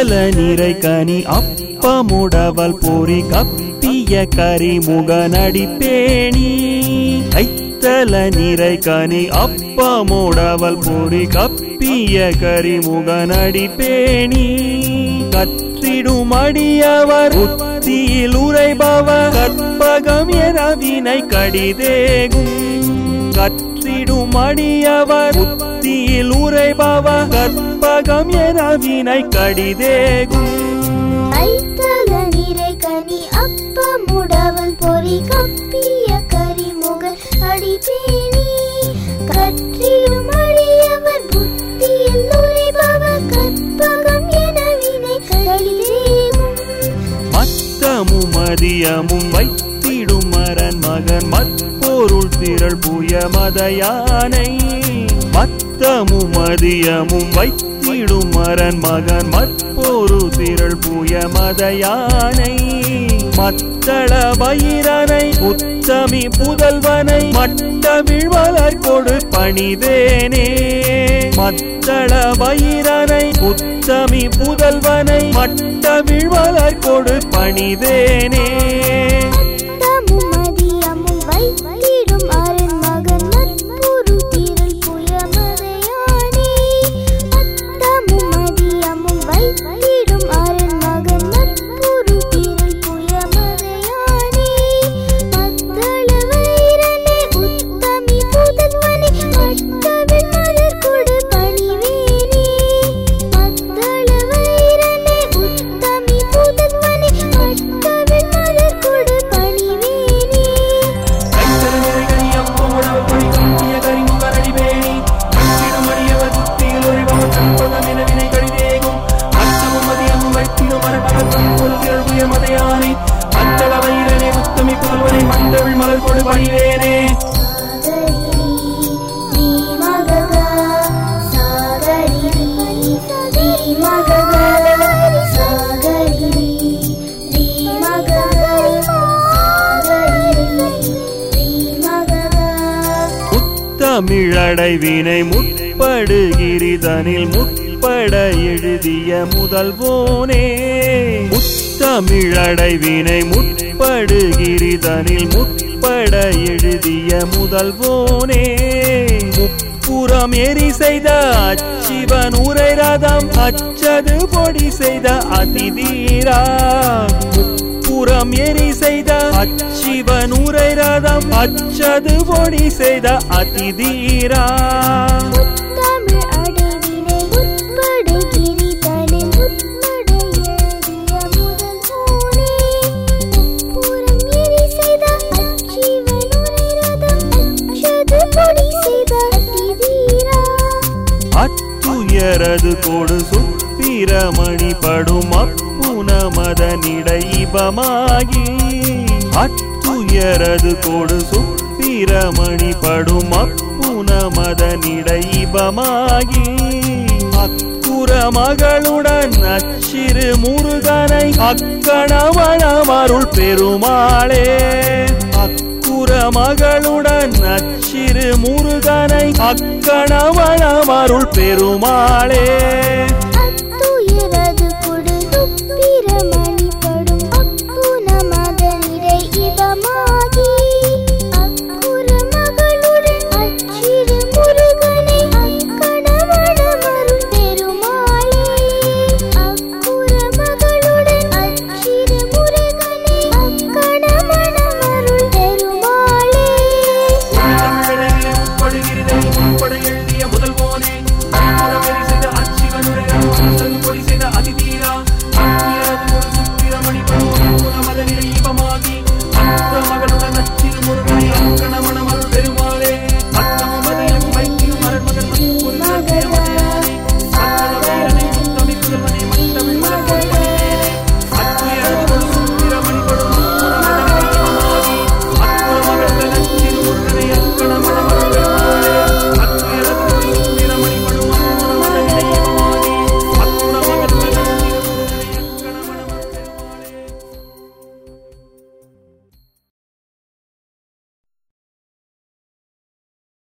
கைத்தல நிறை கனி அப்பமுடவல் பொறி கப்பிய கரிமுக நடிப்பேணி கைத்தல நிறை கனி அப்பமுடவல் பொறி கப்பிய கரிமுக நடிப்பேணி கற்றிடும் அடியவர் புத்தியில் உரைபவர் கற்பகம் என வினை கடிதேகும் கற்றிடும் அடியவர் புத்தியில் உரைபவர் கற்பகம் என வினை கடிதேகும் ஐத்தல நிறை கனி அப்பமுடவல் பொறி கப்பிய கரிமுக அடிப்பேணி கற்றிடும் அடியவர் புத்தியில் உரைபவர் கற்பகம் என வினை கழிதேகும் மத்தமும் மதியமும் வைத்திடும் மரன் மகன் மற்பொருள் திரள் புய மதயானை மத்தமும் மதியமும் வைத்திடும் மரன் மகன் மற்பொருள் திரள் புய மதயானை மத்தள பயிரனை உத்தமி புதல்வனை மட்டவிழ் வளர் கொடு பணிதேனே மத்தள பயிரனை உத்தமி புதல்வனை மட்டவிழ் வளர் கொடு பணிதேனே அத்தமும் மதியமும் வைத்திடும் அரண் மகன் மற்பொரு திரள் புயமதையானே அத்தமும் மதியமும் வைத்திடும் அரண் மகன் மற்பொரு திரள் புயமதையானே மத்தள வைரனே உத்தமி புதல்வனே மட்டவில் மலர் கொடு பணிவேனே மத்தள வைரனே உத்தமி புதல்வனே மட்டவில் மலர் கொடு பணிவேனே மலர் கொடு பணிவேனே சாகரிரி நீ மகக சாகரிரி நீ மகக சாகரிரி நீ மகக சாகரிரி நீ மகக முத்தமிழடைவினை முற்படுகிரிதனில் முற்பட எழுதிய முதல்வோனே முத்தமிழடைவினை முற்படுகிரிதனில் முற்பட எழுதிய முதல்வோனே முப்புறம் எரி செய்த அச்சிவன் உரை ரதம் அச்சது பொடி செய்த அதிதீரா புறம் எரி செய்த அச்சிவன் உரை ரதம் அச்சது பொடி செய்த அதிதீரா தமிழ் அடைவினை முற்படுகிரி தனி முற்பட எழுதிய முதல் போனே புறம் எரி செய்த அச்சிவன் உரை ரதம் அச்சது பொடி செய்த அதிதீரா அத்துயரது கொடு சுப்பிரமணி படும் அப்புன மதனிடைபமாகி அத்துயரது கொடு சுப்பிரமணி படும் அப்புன மதனிடைபமாகி அக்குற மகளுடன் அச்சிறு முருகனை அக்கணவனம் அருள் பெருமாளே அக்குற மகளுடன் அச்சிறு முருகனை அக்கணவனம் அருள் பெருமாளே அத்துயரது கொடு துப்பிரமணி படும் அப்புன மதனிடை இவமா